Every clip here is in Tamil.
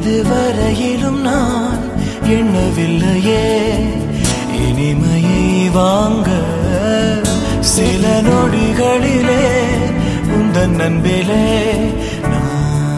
இதுவரையிலும் நான் எண்ணவில்லையே இனிமையை வாங்க சில நொடிகளிலே உந்தன் அன்பிலே நான்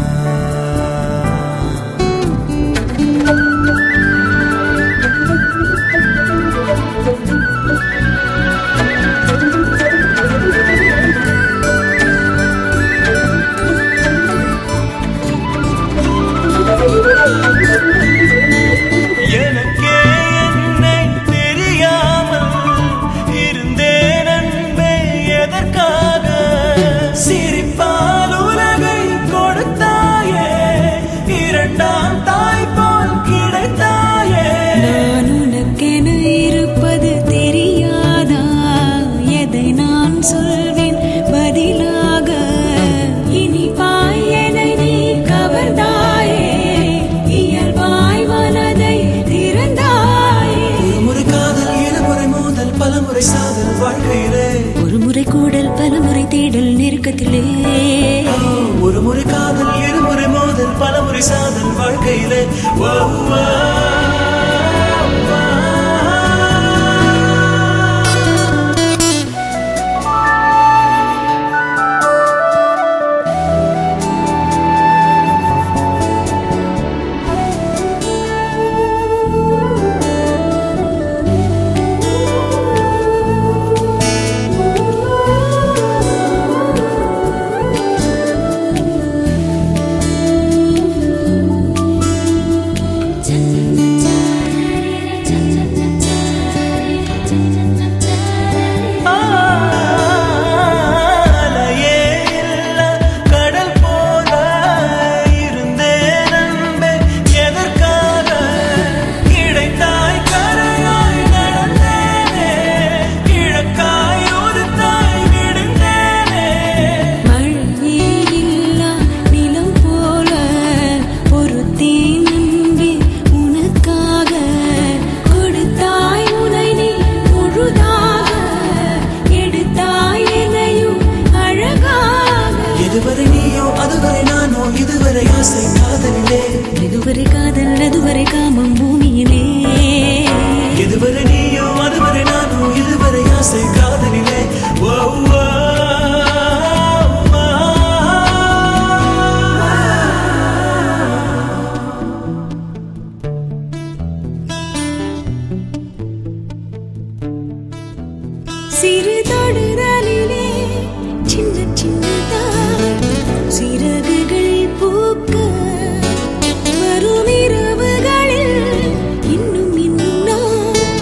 எனக்கே என்னை தெரியாமல் இருந்தேன் அன்பே எதற்காக சிரிப்பால் உலகை கொடுத்தாயே இரண்டாம் தாய் போல் கிடைத்தாயே நான் உனக்கென இருப்பது தெரியாதா எதை நான் சொல்வேன் பதிலாக இனிப்பாய் என நீ கவர்ந்தாயே இயல்பாய் மனதை திறந்தாயே ஒரு முறை காதல் இருமுறை மோதல் பலமுறை சாதல் வாழ்க்கையிலே ஒரு முறை கூடல் பல முறை தேடல் நெருக்கத்திலே ஒரு முறை காதல் இருமுறை மோதல் பலமுறை சாதல் வாழ்க்கையிலே ஓ, ஓ, ஓ. அலையே இல்ல கடல் போல இருந்தேன் அன்பே எதற்காக கிடைத்தாய் கரையாய் நடந்தேனே கிழக்காய் உதித்தாய் விடுந்தேனே மழையே இல்லா நிலம் போல பொறுத்தேன் அன்பே உனக்காக கொடுத்தாய் உனை நீ முழுதாக எடுத்தாய் என்னையும் அழகாக எதுவரை நீயோ அதுவரை நானோ இதுவரை ஆசை காதலிலே இதுவரை காதல் அதுவரை காமம் பூமியிலே எதுவரை நீயோ அதுவரை நானோ இதுவரை ஆசை காதலிலே ஓ, ஓ, ஓ. சிறு தொடுதலிலே சின்ன சின்னதாய் சிறகுகள் பூக்க வரும் இரவுகளில் இன்னும் இன்னும் நான்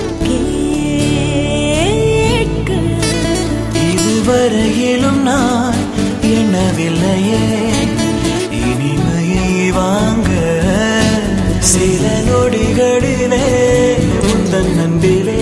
கேட்க இதுவரையிலும் நான் எண்ணவில்லையே இனிமையை வாங்க சில நொடிகளிலே உந்தன் அன்பிலே